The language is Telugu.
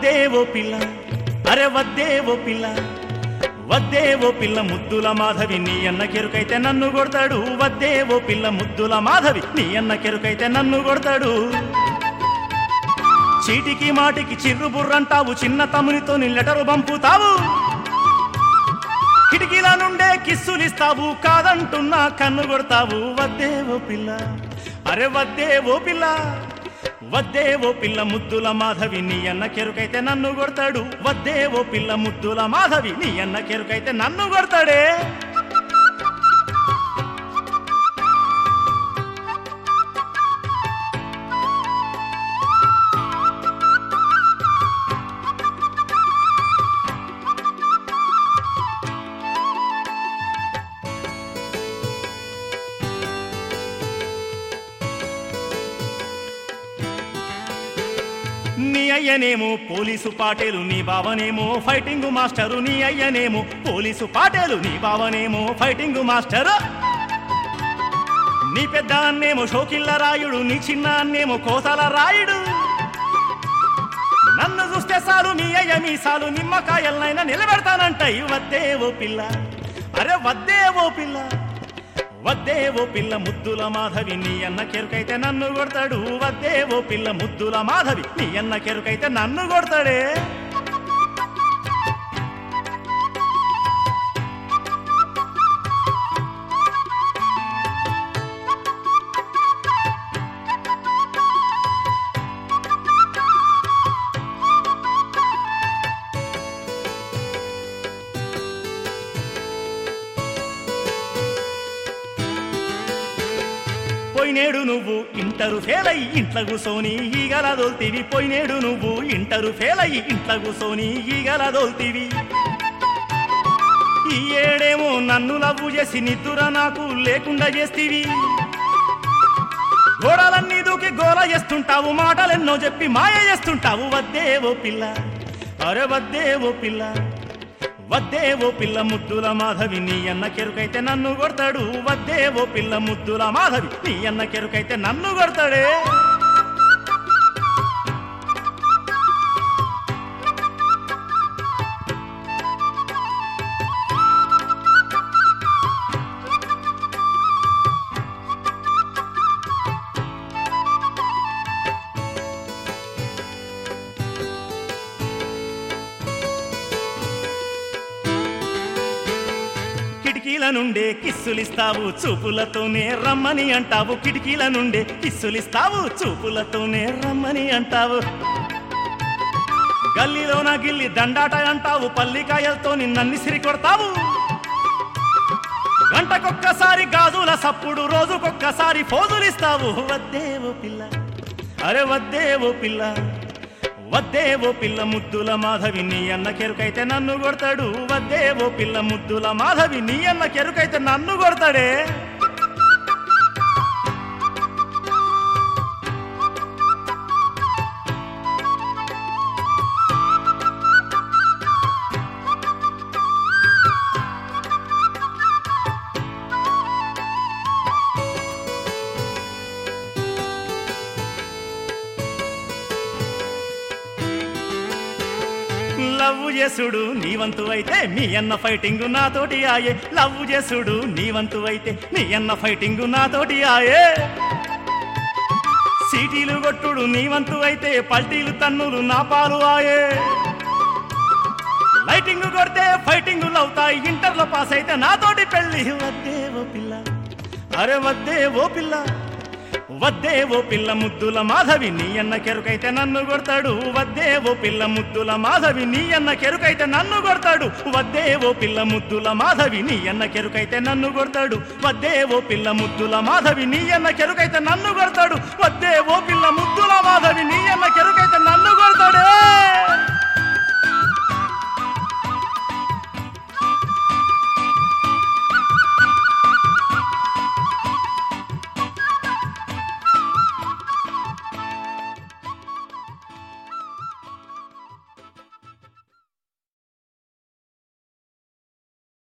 వద్దే ఓ పిల్ల అరే వద్దే ఓ పిల్ల వద్దే ఓ పిల్ల ముద్దుల మాధవి నీ అన్న కెరుకైతే నన్ను కొడతాడు వద్దే ఓ పిల్ల ముద్దుల మాధవి నీ అన్న కెరుకైతే నన్ను కొడతాడు చీటికి మాటికి చిర్రు బుర్రంటావు చిన్న తమ్మునితో నీ లెటరు పంపుతావు కిటికీల నుండే కిస్సులిస్తావు కాదంటున్నా కన్ను కొడతావు వద్దే ఓ పిల్ల అరే వద్దే ఓ పిల్ల వద్దే ఓ పిల్ల ముద్దుల మాధవి నీ అన్న కెరుకైతే నన్ను కొడతాడు వద్దే ఓ పిల్ల ముద్దుల మాధవి నీ అన్న కెరుకైతే నన్ను కొడతాడే నీ అయ్యనేమో పోలీసు పాటేలు నీ బావనేమో ఫైటింగ్ మాస్టరు నీ అయ్యనేమో పోలీసు పాటేలు నీ బావనేమో ఫైటింగ్ మాస్టరు నీ పెద్ద అన్నేమో షోకిల్ల రాయుడు నీ చిన్న అన్నేమో కోసల రాయుడు నన్ను చూస్తే సాలు మీ అయ్య మీసాలు నిమ్మకాయలనైనా నిలబెడతానంటాయి వద్దే ఓ పిల్ల అరే వద్దే ఓ పిల్ల వద్దే ఓ పిల్ల ముద్దుల మాధవి నీ అన్న కెరుకైతే నన్ను కొడతాడు వద్దే ఓ పిల్ల ముద్దుల మాధవి నీ అన్న కెరుకైతే నన్ను కొడతాడే పోయినేడు నువ్వు ఇంటరు ఫెయిల్ అయ్యి ఇంట్లో కూసోని ఈగల దోల్తివి పోయినేడు నువ్వు ఇంటరు ఫెయిల్ అయ్యి ఇంట్లో కూసోని ఈగల దోల్తివి ఈ ఏడేమో నన్ను లవ్వు చేసి నిద్దుర నాకు లేకుండా చేస్తీవి గోడలన్నీ దూకి గోల చేస్తుంటావు మాటలెన్నో చెప్పి మాయ చేస్తుంటావు వద్దే ఓ పిల్ల అరే వద్దే ఓ పిల్ల వద్దే ఓ పిల్ల ముద్దుల మాధవి నీ అన్న కెరుకైతే నన్ను కొడతాడు వద్దే ఓ పిల్ల ముద్దుల మాధవి నీ అన్న కెరుకైతే నన్ను కొడతాడే కిటికీల నుండే కిస్సులిస్తావు చూపులతోనే రమ్మని అంటావు కిటికీల నుండే కిస్సులిస్తావు చూపులతోనే రమ్మని అంటావు గల్లీలోన గిల్లి దండాట అంటావు పల్లికాయలతో నన్ను సిరి కొడతావు గంటకొక్కసారి గాజుల సప్పుడు రోజుకొక్కసారి ఫోజులిస్తావు వద్దే ఓ పిల్ల అరే వద్దే ఓ పిల్ల వద్దే ఓ పిల్ల ముద్దుల మాధవి నీ అన్న కెరుకైతే నన్ను కొడతాడు వద్దే ఓ పిల్ల ముద్దుల మాధవి నీ అన్న కెరుకైతే నన్ను కొడతాడే లవ్ చేసుడు నీ వంతు అయితే మీ అన్న ఫైటింగ్ నాతోటి ఆయే లవ్ చేసుడు నీ వంతు అయితే నీ అన్న ఫైటింగ్ నాతోటి ఆయే సీటీలు కొట్టుడు నీ వంతు అయితే పల్టీలు తన్నులు నా పాలు ఆయే లైటింగ్ కొడితే ఫైటింగ్ అవుతాయి ఇంటర్లో పాస్ అయితే నాతోటి పెళ్ళి వద్దే ఓ పిల్ల అరే వద్దే ఓ పిల్ల వద్దే ఓ పిల్ల ముద్దుల మాధవి నీ అన్న కెరుకైతే నన్ను కొడతాడు వద్దే ఓ పిల్ల ముద్దుల మాధవి నీ అన్న కెరుకైతే నన్ను కొడతాడు వద్దే ఓ పిల్ల ముద్దుల మాధవి నీ అన్న కెరుకైతే నన్ను కొడతాడు వద్దే ఓ పిల్ల ముద్దుల మాధవి నీ అన్న కెరుకైతే నన్ను కొడతాడు